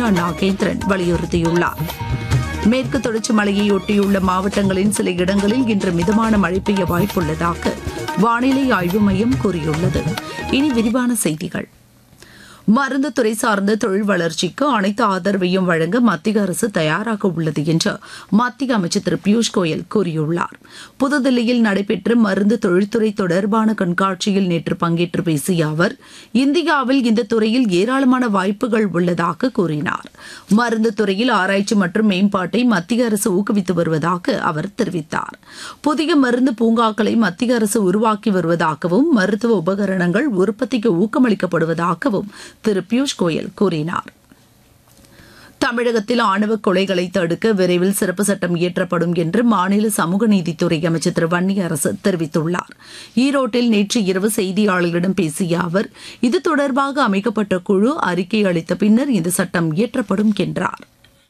நைனா நாகேந்திரன் வலியுறுத்தியுள்ளார் மேற்கு தொடர்ச்சி மலையை ஒட்டியுள்ள மாவட்டங்களின் சில இடங்களில் இன்று மிதமான மழை பெய்ய வாய்ப்புள்ளதாக வானிலை ஆய்வு மையம் கூறியுள்ளது இனி விரிவான செய்திகள் மருந்து துறை சார்ந்த தொழில் வளர்ச்சிக்கு அனைத்து ஆதரவையும் வழங்க மத்திய அரசு தயாராக உள்ளது என்று மத்திய அமைச்சர் திரு பியூஷ் கோயல் கூறியுள்ளார் புதுதில்லியில் நடைபெற்ற மருந்து தொழில்துறை தொடர்பான கண்காட்சியில் நேற்று பங்கேற்று பேசிய அவர் இந்தியாவில் இந்த துறையில் ஏராளமான வாய்ப்புகள் உள்ளதாக கூறினார் மருந்து துறையில் ஆராய்ச்சி மற்றும் மேம்பாட்டை மத்திய அரசு ஊக்குவித்து வருவதாக அவர் தெரிவித்தார் புதிய மருந்து பூங்காக்களை மத்திய அரசு உருவாக்கி வருவதாகவும் மருத்துவ உபகரணங்கள் உற்பத்திக்கு ஊக்கமளிக்கப்படுவதாகவும் திரு பியூஷ் கோயல் கூறினார் தமிழகத்தில் ஆணவ கொலைகளை தடுக்க விரைவில் சிறப்பு சட்டம் இயற்றப்படும் என்று மாநில சமூக நீதித்துறை அமைச்சர் திரு வன்னியரசு தெரிவித்துள்ளார் ஈரோட்டில் நேற்று இரவு செய்தியாளர்களிடம் பேசிய அவர் இது தொடர்பாக அமைக்கப்பட்ட குழு அறிக்கை அளித்த பின்னர் இந்த சட்டம் இயற்றப்படும் என்றார்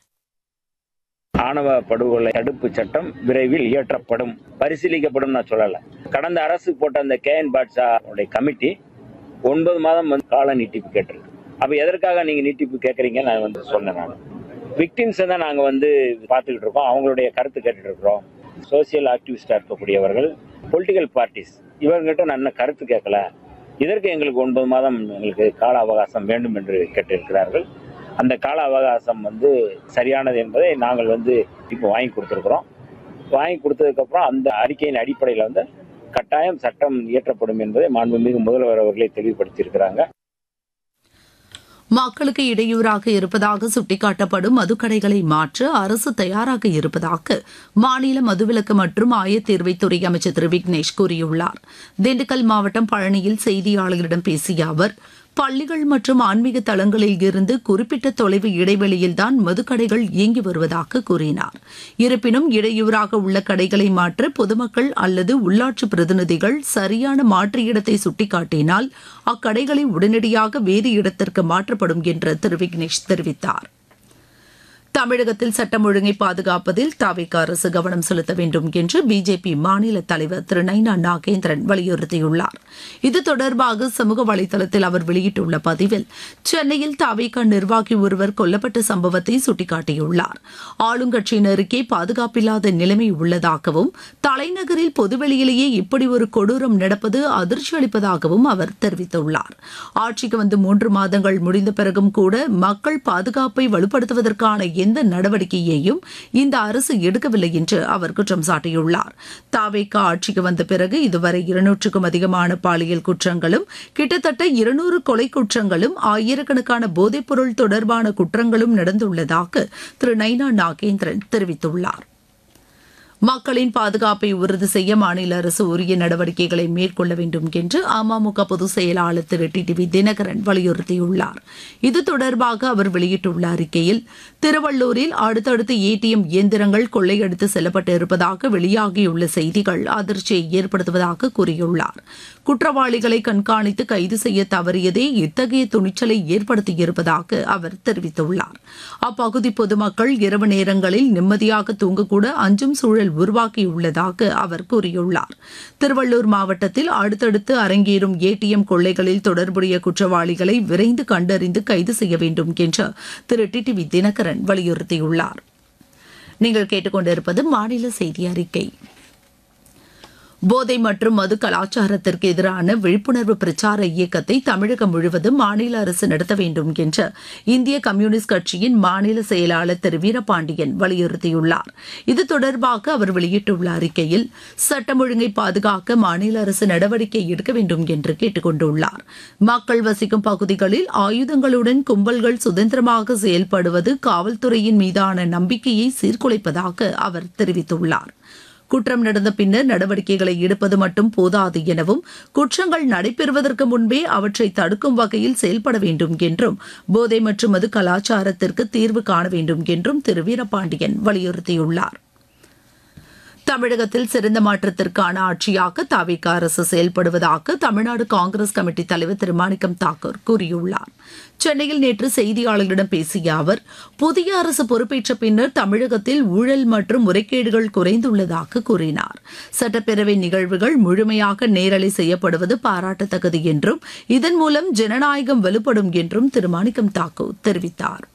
ஆணவ படுகொலை தடுப்பு சட்டம் விரைவில் இயற்றப்படும் பரிசீலிக்கப்படும் நான் சொல்லல கடந்த அரசு போட்ட அந்த கே என் பாட்ஷா கமிட்டி ஒன்பது மாதம் வந்து கால நீட்டிப்பு கேட்டிருக்கு அப்ப எதற்காக நீங்க நீட்டிப்பு கேட்கறீங்க நான் வந்து சொன்னேன் நான் விக்டிம்ஸ் தான் நாங்க வந்து பார்த்துக்கிட்டு இருக்கோம் அவங்களுடைய கருத்து கேட்டுட்டு இருக்கிறோம் சோசியல் ஆக்டிவிஸ்டா இருக்கக்கூடியவர்கள் பொலிட்டிக்கல் பார்ட்டிஸ் இவங்ககிட்ட நான் இன்னும் கருத்து கேட்கல இதற்கு எங்களுக்கு ஒன்பது மாதம் எங்களுக்கு கால அவகாசம் வேண்டும் என்று கேட்டிருக்கிறார்கள் அந்த கால அவகாசம் வந்து சரியானது என்பதை நாங்கள் வந்து இப்போ வாங்கி கொடுத்துருக்குறோம் வாங்கி கொடுத்ததுக்கப்புறம் அந்த அறிக்கையின் அடிப்படையில் வந்து கட்டாயம் சட்டம் இயற்றப்படும் என்பதை மாண்புமிகு முதல்வர் அவர்களே தெளிவுபடுத்தியிருக்கிறாங்க மக்களுக்கு இடையூறாக இருப்பதாக சுட்டிக்காட்டப்படும் மதுக்கடைகளை மாற்ற அரசு தயாராக இருப்பதாக மாநில மதுவிலக்கு மற்றும் ஆயத்தேர்வைத்துறை அமைச்சர் திரு விக்னேஷ் கூறியுள்ளார் திண்டுக்கல் மாவட்டம் பழனியில் செய்தியாளர்களிடம் பேசிய அவர் பள்ளிகள் மற்றும் ஆன்மீக தலங்களில் இருந்து குறிப்பிட்ட தொலைவு இடைவெளியில்தான் மதுக்கடைகள் இயங்கி வருவதாக கூறினார் இருப்பினும் இடையூறாக உள்ள கடைகளை மாற்ற பொதுமக்கள் அல்லது உள்ளாட்சி பிரதிநிதிகள் சரியான மாற்று இடத்தை சுட்டிக்காட்டினால் அக்கடைகளை உடனடியாக வேறு இடத்திற்கு மாற்றப்படும் என்று திரு விக்னேஷ் தெரிவித்தார் தமிழகத்தில் சட்டம் ஒழுங்கை பாதுகாப்பதில் தாவிக அரசு கவனம் செலுத்த வேண்டும் என்று பிஜேபி மாநில தலைவர் திரு நைனா நாகேந்திரன் வலியுறுத்தியுள்ளார் இது தொடர்பாக சமூக வலைதளத்தில் அவர் வெளியிட்டுள்ள பதிவில் சென்னையில் தாவிக நிர்வாகி ஒருவர் கொல்லப்பட்ட சம்பவத்தை சுட்டிக்காட்டியுள்ளார் ஆளுங்கட்சியினருக்கே பாதுகாப்பில்லாத நிலைமை உள்ளதாகவும் தலைநகரில் பொதுவெளியிலேயே இப்படி ஒரு கொடூரம் நடப்பது அதிர்ச்சி அளிப்பதாகவும் அவர் தெரிவித்துள்ளார் ஆட்சிக்கு வந்து மூன்று மாதங்கள் முடிந்த பிறகும் கூட மக்கள் பாதுகாப்பை வலுப்படுத்துவதற்கான எந்த நடவடிக்கையையும் இந்த அரசு எடுக்கவில்லை என்று அவர் குற்றம் சாட்டியுள்ளார் தாவேக்கா ஆட்சிக்கு வந்த பிறகு இதுவரை இருநூற்றுக்கும் அதிகமான பாலியல் குற்றங்களும் கிட்டத்தட்ட இருநூறு கொலை குற்றங்களும் ஆயிரக்கணக்கான போதைப்பொருள் தொடர்பான குற்றங்களும் நடந்துள்ளதாக திரு நைனா நாகேந்திரன் தெரிவித்துள்ளார் மக்களின் பாதுகாப்பை உறுதி செய்ய மாநில அரசு உரிய நடவடிக்கைகளை மேற்கொள்ள வேண்டும் என்று அமமுக பொதுச் செயலாளர் Thiru T T V Dhinakaran வலியுறுத்தியுள்ளார் இது தொடர்பாக அவர் வெளியிட்டுள்ள அறிக்கையில் திருவள்ளூரில் அடுத்தடுத்து ஏடிஎம் இயந்திரங்கள் கொள்ளையடித்து செல்லப்பட்டு இருப்பதாக வெளியாகியுள்ள செய்திகள் அதிர்ச்சியை ஏற்படுத்துவதாக கூறியுள்ளார் குற்றவாளிகளை கண்காணித்து கைது செய்ய தவறியதே இத்தகைய துணிச்சலை ஏற்படுத்தியிருப்பதாக அவர் தெரிவித்துள்ளார் அப்பகுதி பொதுமக்கள் இரவு நேரங்களில் நிம்மதியாக தூங்கக்கூட அஞ்சும் சூழல் உருவாக்கியுள்ளதாக அவர் கூறியுள்ளார் திருவள்ளூர் மாவட்டத்தில் அடுத்தடுத்து அரங்கேறும் ஏடிஎம் கொள்ளைகளில் தொடர்புடைய குற்றவாளிகளை விரைந்து கண்டறிந்து கைது செய்ய வேண்டும் என்று திரு டிடிவி தினகரன் வலியுறுத்தியுள்ளார் நீங்கள் கேட்டுக்கொண்டிருப்பது மாநில செய்தி அறிக்கை போதை மற்றும் மது கலாச்சாரத்திற்கு எதிரான விழிப்புணர்வு பிரச்சார இயக்கத்தை தமிழகம் முழுவதும் மாநில அரசு நடத்த வேண்டும் என்று இந்திய கம்யூனிஸ்ட் கட்சியின் மாநில செயலாளர் திரு வீரபாண்டியன் வலியுறுத்தியுள்ளார் இது தொடர்பாக அவர் வெளியிட்டுள்ள அறிக்கையில் சட்டம் ஒழுங்கை பாதுகாக்க மாநில அரசு நடவடிக்கை எடுக்க வேண்டும் என்று கேட்டுக் கொண்டுள்ளார் மக்கள் வசிக்கும் பகுதிகளில் ஆயுதங்களுடன் கும்பல்கள் சுதந்திரமாக செயல்படுவது காவல்துறையின் மீதான நம்பிக்கையை சீர்குலைப்பதாக அவர் தெரிவித்துள்ளார் குற்றம் நடந்த பின்னர் நடவடிக்கைகளை எடுப்பது மட்டும் போதாது எனவும் குற்றங்கள் நடைபெறுவதற்கு முன்பே அவற்றை தடுக்கும் வகையில் செயல்பட வேண்டும் என்றும் போதை மற்றும் மது கலாச்சாரத்திற்கு தீர்வு காண வேண்டும் என்றும் திரு வீரபாண்டியன் வலியுறுத்தியுள்ளார் தமிழகத்தில் சிறந்த மாற்றத்திற்கான ஆட்சியாக தாவிக அரசு செயல்படுவதாக தமிழ்நாடு காங்கிரஸ் கமிட்டி தலைவர் திரு மாணிக்கம் தாக்கூர் கூறியுள்ளார் சென்னையில் நேற்று செய்தியாளர்களிடம் பேசிய அவர் புதிய அரசு பொறுப்பேற்ற பின்னர் தமிழகத்தில் ஊழல் மற்றும் முறைகேடுகள் குறைந்துள்ளதாக கூறினார் சட்டப்பேரவை நிகழ்வுகள் முழுமையாக நேரலை செய்யப்படுவது பாராட்டத்தக்கது என்றும் இதன் மூலம் ஜனநாயகம் வலுப்படும் என்றும் திரு மாணிக்கம் தாக்கூர் தெரிவித்தார்